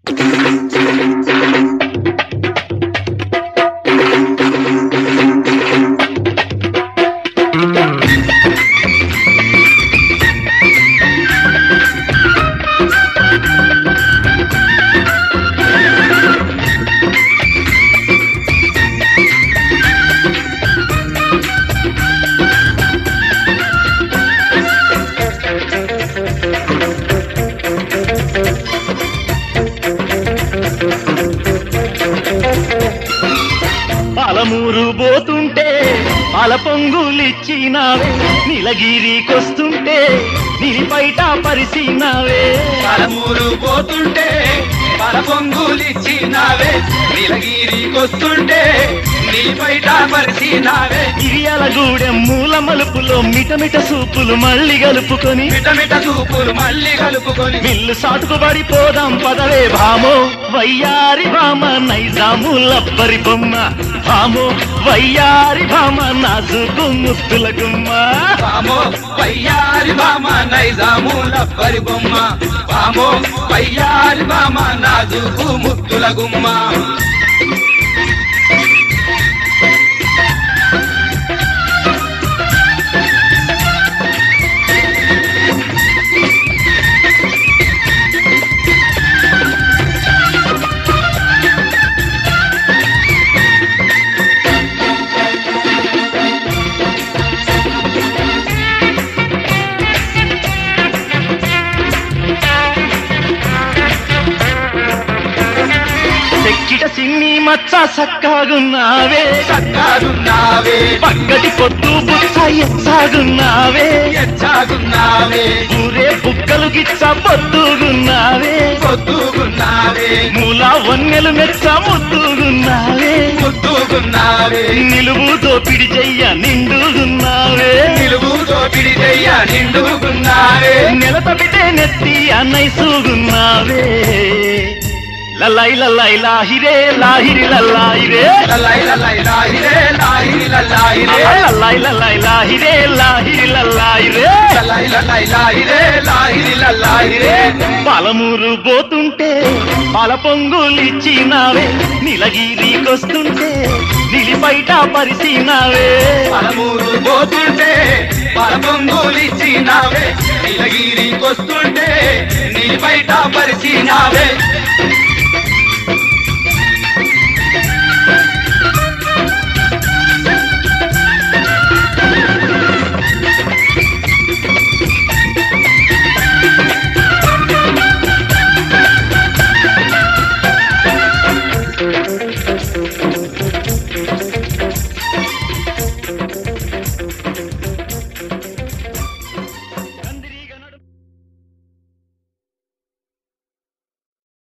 పాలమూరు పోతుంటే పాల పొంగులిచ్చినావే నీలగిరికొస్తుంటే నీలిపైట పరిసినావే పలమూరు పోతుంటే పల పొంగులిచ్చినావే నీలగిరికొస్తుంటే నీ బయట పరిచినావే ఇరియాలగూడెం మూల మలుపులో మిటమిట సూపులు మళ్ళీ గలుపుకొని మిటమిట చూపులు మళ్ళీ కలుపుకొని మిల్లు సాటుకు పడిపోదాం పదవే భామో వయ్యారి భామ నైజాము లబ్బరి బొమ్మ భామో వయ్యారి భామ నాజుకు ముత్తుల గుమ్మ పామో పయ్యారి బామ నైజాము లబ్బరి బొమ్మ పామో పయ్యారి బామ నాజుకు ముత్తుల గుమ్మ చెక్కిట సిన్ని మచ్చ సక్కాగున్నావే చక్కారున్నావే పక్కటి పొద్దు బుచ్చ ఎచ్చాగున్నావే ఎచ్చాగున్నావే ఊరే బుక్కలు గిచ్చ పొద్దుగున్నావే పొద్దుగున్నావే మూల వన్నెలు మెచ్చ ముద్దుగున్నావే ముద్దుగున్నావే నిలువు దోపిడి చెయ్య నిండుగున్నావే నిలువు దోపిడి చెయ్య నిండుగున్నావే నెల తప్పితే నెత్తి అన్నైసుగున్నావే లల్లాయి లల్లాయి లాహిరే లాహిరి లల్లాయిరే లల్లై లల్లై లాహిరే లాహిరి లల్లాహిరే లల్లాయి లల్లాయి లాహిరే లాహిరి లల్లాయిరే లల్లై లల్లై లాహిరే లాహిరి లల్లాహిరే పాలమూరు పోతుంటే పాల పొంగులిచ్చినావే నీలగిరికొస్తుంటే నిలిపైట పరిసినావే పలమూరు పోతుంటే పలపొంగులిచ్చినావే నీలగిరికొస్తుంటే నీ బయట పరిచినావే